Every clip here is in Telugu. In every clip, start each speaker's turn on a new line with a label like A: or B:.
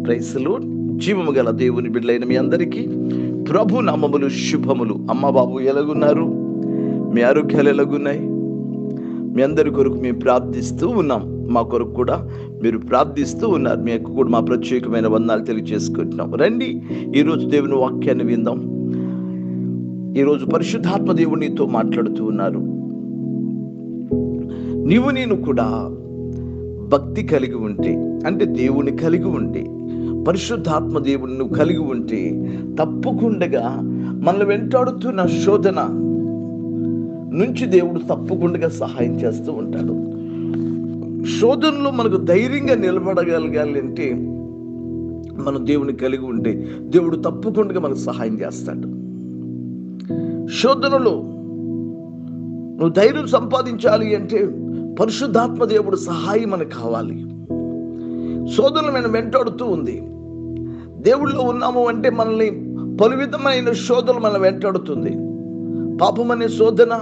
A: ప్రైస్లో జీవము గల దేవుని బిడ్డలైన మీ అందరికీ ప్రభు నామములు శుభములు అమ్మ బాబు ఎలాగున్నారు మీ ఆరోగ్యాలు ఎలాగున్నాయి మీ అందరి కొరకు మేము ప్రార్థిస్తూ ఉన్నాం మా కొరకు కూడా మీరు ప్రార్థిస్తూ ఉన్నారు మీకు కూడా మా ప్రత్యేకమైన వందనాలు తెలియజేసుకుంటున్నాం రండి ఈరోజు దేవుని వాక్యాన్ని విందాం ఈరోజు పరిశుద్ధాత్మ దేవుడు నీతో మాట్లాడుతూ ఉన్నారు నీవు నేను కూడా భక్తి కలిగి ఉంటే అంటే దేవుని కలిగి ఉంటే పరిశుద్ధాత్మ దేవుని నువ్వు కలిగి ఉంటే తప్పకుండా మనల్ని వెంటాడుతున్న శోధన నుంచి దేవుడు తప్పకుండా సహాయం చేస్తూ ఉంటాడు శోధనలో మనకు ధైర్యంగా నిలబడగలగాలి అంటే మనం దేవుని కలిగి ఉంటే దేవుడు తప్పకుండా మనకు సహాయం చేస్తాడు శోధనలో నువ్వు ధైర్యం సంపాదించాలి అంటే పరిశుద్ధాత్మ దేవుడు సహాయం మనకు కావాలి శోధనలు మనం వెంటాడుతూ ఉంది దేవుళ్ళో ఉన్నాము అంటే మనల్ని పలు విధమైన శోధనలు మనం వెంటాడుతుంది పాపం అనే శోధన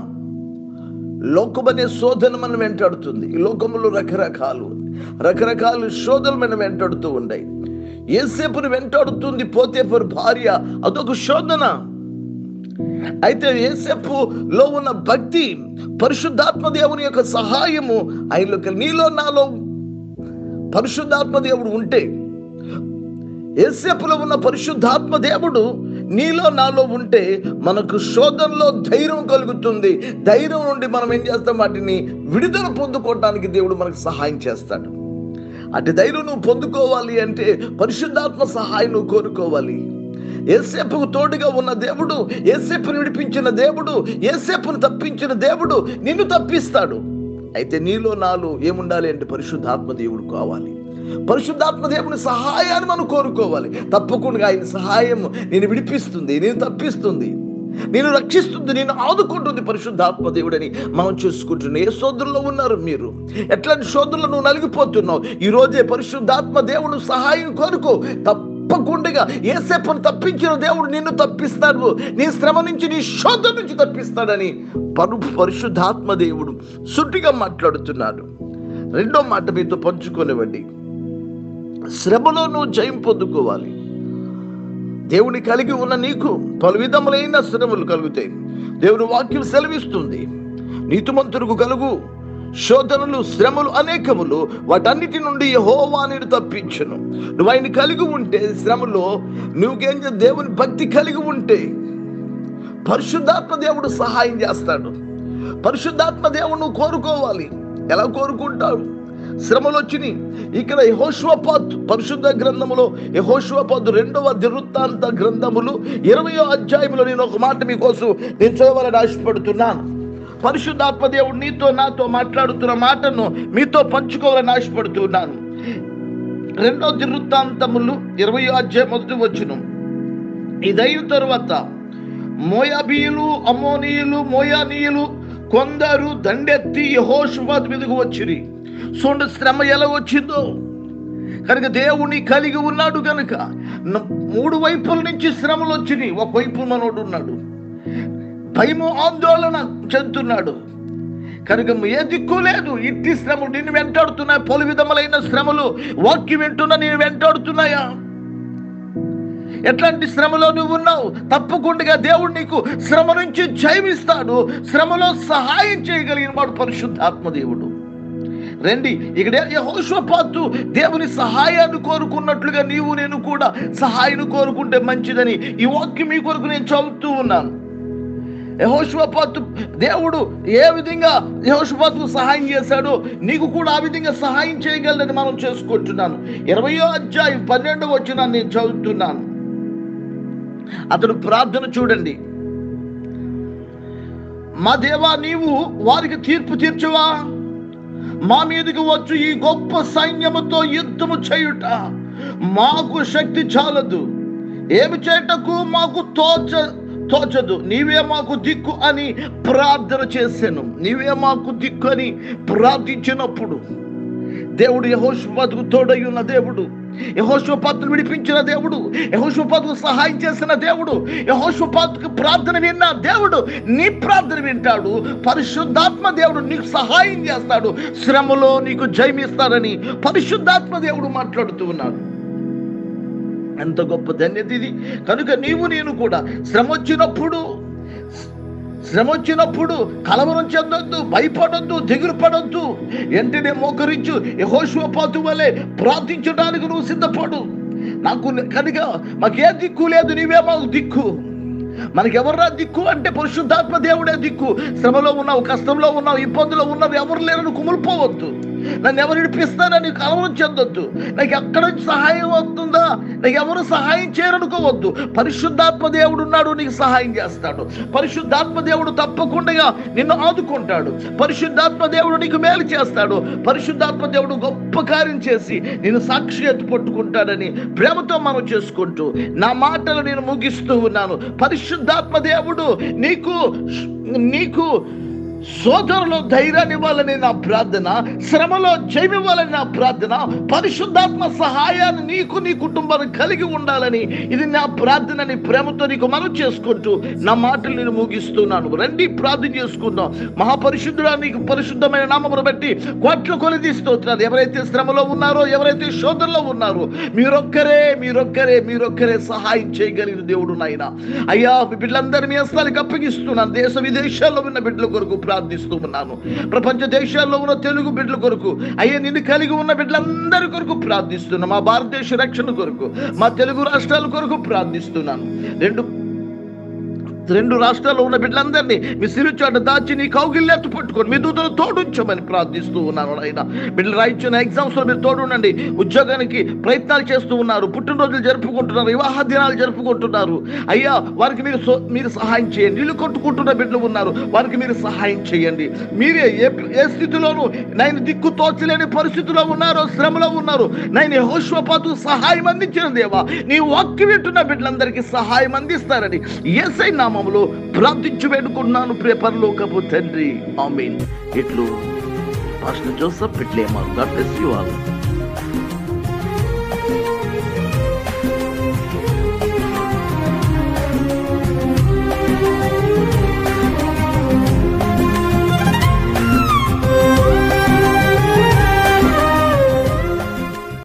A: లోకం అనే శోధన మనం వెంటాడుతుంది ఈ లోకంలో రకరకాలు రకరకాల శోధనలు మనం వెంటాడుతూ ఉన్నాయి ఏసేపుని వెంటాడుతుంది పోతేపరు భార్య అదొక శోధన అయితే ఏసేపులో ఉన్న భక్తి పరిశుద్ధాత్మ దేవుని యొక్క సహాయము ఆయనలో నీలో నాలో పరిశుద్ధాత్మ దేవుడు ఉంటే ఏసేపులో ఉన్న పరిశుద్ధాత్మ దేవుడు నీలో నాలో ఉంటే మనకు శోధనలో ధైర్యం కలుగుతుంది ధైర్యం నుండి మనం ఏం చేస్తాం వాటిని విడుదల పొందుకోవడానికి దేవుడు మనకు సహాయం చేస్తాడు అటు ధైర్యం నువ్వు పొందుకోవాలి అంటే పరిశుద్ధాత్మ సహాయం నువ్వు కోరుకోవాలి ఏసేపుకు తోడుగా ఉన్న దేవుడు ఏసేపుని విడిపించిన దేవుడు ఏసేపును తప్పించిన దేవుడు నిన్ను తప్పిస్తాడు అయితే నీలో నాలో ఏముండాలి అంటే పరిశుద్ధాత్మ దేవుడు కావాలి పరిశుద్ధాత్మ దేవుని సహాయాన్ని మనం కోరుకోవాలి తప్పకుండా ఆయన సహాయం నేను విడిపిస్తుంది నేను తప్పిస్తుంది నేను రక్షిస్తుంది నేను ఆదుకుంటుంది పరిశుద్ధాత్మ దేవుడని మనం చూసుకుంటున్నాం ఏ శోధనలో ఉన్నారు మీరు ఎట్లాంటి శోధనలో నువ్వు నలిగిపోతున్నావు ఈ రోజే పరిశుద్ధాత్మ దేవుడు సహాయం కోరుకో తప్పకుండా ఏసేపును తప్పించిన దేవుడు నిన్ను తప్పిస్తాడు నీ శ్రమ నుంచి నీ శోధన నుంచి తప్పిస్తాడని పరు పరిశుద్ధాత్మ దేవుడు సుట్టిగా మాట్లాడుతున్నాడు రెండో మాట మీతో పంచుకోనివ్వండి శ్రమలో నువ్వు జయం పొందుకోవాలి దేవుని కలిగి ఉన్న నీకు పలు విధములైన శ్రమలు కలుగుతాయి దేవుని వాక్యం సెలవిస్తుంది నీతిమంతులకు కలుగు శోధనలు శ్రమలు అనేకములు వాటన్నిటి నుండి యహోవాని తప్పించును నువ్వు ఆయన కలిగి ఉంటే శ్రమలో నువ్వేం చే- దేవుని భక్తి కలిగి ఉంటే పరిశుద్ధాత్మ దేవుడు సహాయం చేస్తాడు పరిశుద్ధాత్మ దేవుడు నువ్వు కోరుకోవాలి ఎలా కోరుకుంటావు శ్రమలు వచ్చినాయి ఇక్కడ యహోశ్వపాత్ పరిశుద్ధ గ్రంథములో యహోశ్వపాత్ రెండవ దివృత్తాంత గ్రంథములు ఇరవయో అధ్యాయంలో నేను ఒక మాట మీకోసం నేను చదవాలని ఆశపడుతున్నాను పరిశుద్ధాత్మ దేవుడు నీతో నాతో మాట్లాడుతున్న మాటను మీతో పంచుకోవాలని ఆశపడుతున్నాను రెండో దివృత్తాంతములు ఇరవయో అధ్యాయం మొదటి వచ్చును ఇదైన తరువాత మోయాబీయులు అమోనీయులు మోయానీయులు కొందరు దండెత్తి యహోషుపాత్ మీదకు వచ్చిరి చూడండి శ్రమ ఎలా వచ్చిందో కనుక దేవుని కలిగి ఉన్నాడు కనుక న- మూడు వైపుల నుంచి శ్రమలు వచ్చినాయి ఒకవైపు మనోడు ఉన్నాడు భయము ఆందోళన చెందుతున్నాడు కనుక ఏ దిక్కు లేదు ఇట్టి శ్రమలు నిన్ను వెంటాడుతున్నాయి పలు విధములైన శ్రమలు వాక్యం వింటున్నా నేను వెంటాడుతున్నాయా ఎట్లాంటి శ్రమలో నువ్వు ఉన్నావు తప్పకుండా దేవుడు నీకు శ్రమ నుంచి జయమిస్తాడు శ్రమలో సహాయం చేయగలిగిన వాడు పరిశుద్ధాత్మ దేవుడు రండి ఇక్కడ యహోషపాతు దేవుని సహాయాన్ని కోరుకున్నట్లుగా నీవు నేను కూడా సహాయాన్ని కోరుకుంటే మంచిదని ఈ వాక్యం మీ కొరకు నేను చదువుతూ ఉన్నాను యహోషపాతు దేవుడు ఏ విధంగా యహోషపాతుకు సహాయం చేశాడో నీకు కూడా ఆ విధంగా సహాయం చేయగలదని మనం చేసుకుంటున్నాను ఇరవయో అధ్యాయం పన్నెండవ వచ్చిన నేను చదువుతున్నాను అతడు ప్రార్థన చూడండి మా దేవా నీవు వారికి తీర్పు తీర్చువా మా మీదకి వచ్చు ఈ గొప్ప సైన్యముతో యుద్ధము చేయుట మాకు శక్తి చాలదు ఏమి చేయటకు మాకు తోచ తోచదు నీవే మాకు దిక్కు అని ప్రార్థన చేశాను నీవే మాకు దిక్కు అని ప్రార్థించినప్పుడు దేవుడు యహోషపాతుకు తోడై ఉన్న దేవుడు యహోషపాతును విడిపించిన దేవుడు యహోషపాతుకు సహాయం చేసిన దేవుడు యహోషపాతుకు ప్రార్థన విన్న దేవుడు నీ ప్రార్థన వింటాడు పరిశుద్ధాత్మ దేవుడు నీకు సహాయం చేస్తాడు శ్రమలో నీకు జయమిస్తాడని పరిశుద్ధాత్మ దేవుడు మాట్లాడుతూ ఉన్నాడు ఎంత గొప్ప ధన్యత ఇది కనుక నీవు నేను కూడా శ్రమ వచ్చినప్పుడు శ్రమ వచ్చినప్పుడు కలవరం చెందొద్దు భయపడొద్దు దిగులు పడొద్దు వెంటనే మోకరించు యహోశ్వపాతు వలె ప్రార్థించడానికి నువ్వు సిద్ధపడు నాకు కనుక మాకే దిక్కు లేదు నీవే మాకు దిక్కు మనకెవర్రా దిక్కు అంటే పరిశుద్ధాత్మ దేవుడే దిక్కు శ్రమలో ఉన్నావు కష్టంలో ఉన్నావు ఇబ్బందులో ఉన్నావు ఎవరు లేరని కుమిలిపోవద్దు నన్ను ఎవరు ఇడిపిస్తారని కలవరం చెందొద్దు నాకు ఎక్కడ నుంచి సహాయం వస్తుందా నాకు ఎవరు సహాయం చేయరనుకోవద్దు పరిశుద్ధాత్మ దేవుడు ఉన్నాడు నీకు సహాయం చేస్తాడు పరిశుద్ధాత్మ దేవుడు తప్పకుండా నిన్ను ఆదుకుంటాడు పరిశుద్ధాత్మ దేవుడు నీకు మేలు చేస్తాడు పరిశుద్ధాత్మ దేవుడు గొప్ప కార్యం చేసి నేను సాక్షి ఎత్తు పట్టుకుంటాడని ప్రేమతో మనం చేసుకుంటూ నా మాటలు నేను ముగిస్తూ ఉన్నాను పరిశుద్ధాత్మ దేవుడు నీకు నీకు సోదరులు ధైర్యాన్ని ఇవ్వాలని నా ప్రార్థన శ్రమలో జయమివ్వాలని నా ప్రార్థన పరిశుద్ధాత్మ సహాయాన్ని నీకు నీ కుటుంబానికి కలిగి ఉండాలని ఇది నా ప్రార్థనని ప్రేమతో నీకు మనం చేసుకుంటూ నా మాటలు నేను ముగిస్తున్నాను రండి ప్రార్థన చేసుకుందాం మహాపరిశుద్ధుడా నీకు పరిశుద్ధమైన నామమును బట్టి కోట్ల కొలిది స్తోత్రాలు ఎవరైతే శ్రమలో ఉన్నారో ఎవరైతే శోధనలో ఉన్నారో మీరొక్కరే మీరొక్కరే మీరొక్కరే సహాయం చేయగలిగిన దేవుడు నాయన అయ్యా మీ బిడ్డలందరూ మీ హస్తానికి అప్పగిస్తున్నాను దేశ విదేశాల్లో ఉన్న బిడ్డల కొరకు ప్రార్థిస్తూ ఉన్నాను ప్రపంచ దేశాల్లో ఉన్న తెలుగు బిడ్డల కొరకు అయ్యా నిన్ను కలిగి ఉన్న బిడ్డలందరి కొరకు ప్రార్థిస్తున్నా మా భారతదేశ రక్షణ కొరకు మా తెలుగు రాష్ట్రాల కొరకు ప్రార్థిస్తున్నాను రెండు రెండు రాష్ట్రాల్లో ఉన్న బిడ్డలందరినీ మీ సిరుచాట దాచి నీ కౌగిల్లెత్తు పట్టుకొని మీ దూతలు తోడుంచమని ప్రార్థిస్తూ ఉన్నాను ఆయన బిడ్డలు రాయించిన ఎగ్జామ్స్ లో మీరు తోడుండండి ఉద్యోగానికి ప్రయత్నాలు చేస్తూ ఉన్నారు పుట్టినరోజులు జరుపుకుంటున్నారు వివాహ దినాలు జరుపుకుంటున్నారు అయ్యా వారికి మీరు సో- మీరు సహాయం చేయండి ఇల్లు కొట్టుకుంటున్న బిడ్డలు ఉన్నారు వారికి మీరు సహాయం చేయండి మీరే ఏ ఏ స్థితిలోనూ నేను దిక్కు తోచలేని పరిస్థితిలో ఉన్నారో శ్రమలో ఉన్నారు నేను యెహోషువపాతు సహాయం అందించిన దేవా నీ వాక్యం వింటున్న బిడ్డలందరికీ సహాయం అందిస్తారని ఎస్ఐ నామములో ప్రార్థించి వేడుకున్నాను ప్రేపర్లోకపు తండ్రి ఆమీన్ ఇట్లు పాస్టర్ జోసఫ్ పిట్లేమారు గాడ్ బ్లెస్ యు ఆల్